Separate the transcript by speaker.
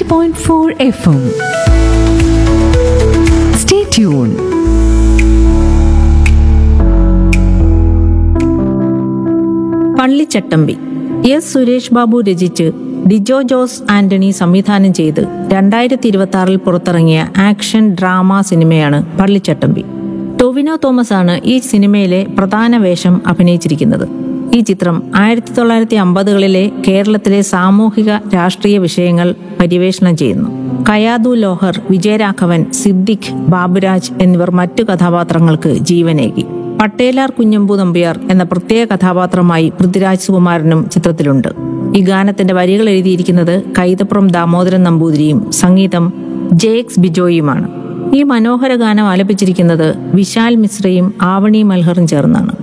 Speaker 1: 90.4 FM. Stay tuned.
Speaker 2: Pallichattambi S Suresh Babu രചിച്ച് ഡിജോ ജോസ് ആന്റണി സംവിധാനം ചെയ്ത് രണ്ടായിരത്തി ഇരുപത്തി ആറിൽ പുറത്തിറങ്ങിയ ആക്ഷൻ ഡ്രാമ സിനിമയാണ് പള്ളിച്ചട്ടമ്പി ടൊവിനോ തോമസ് ആണ് ഈ സിനിമയിലെ പ്രധാന വേഷം അഭിനയിച്ചിരിക്കുന്നത് ഈ ചിത്രം ആയിരത്തി തൊള്ളായിരത്തി അമ്പതുകളിലെ കേരളത്തിലെ സാമൂഹിക രാഷ്ട്രീയ വിഷയങ്ങൾ പര്യവേഷണം ചെയ്യുന്നു കയാദു ലോഹർ വിജയരാഘവൻ സിദ്ദിഖ് ബാബുരാജ് എന്നിവർ മറ്റു കഥാപാത്രങ്ങൾക്ക് ജീവനേകി പട്ടേലാർ കുഞ്ഞമ്പു നമ്പ്യാർ എന്ന പ്രത്യേക കഥാപാത്രമായി പൃഥ്വിരാജ് സുകുമാരനും ചിത്രത്തിലുണ്ട് ഈ ഗാനത്തിന്റെ വരികൾ എഴുതിയിരിക്കുന്നത് കൈതപ്പുറം ദാമോദരൻ നമ്പൂതിരിയും സംഗീതം ജെക്സ് ബിജോയുമാണ് ഈ മനോഹര ഗാനം ആലപിച്ചിരിക്കുന്നത് വിശാൽ മിശ്രയും ആവണി മൽഹറും ചേർന്നാണ്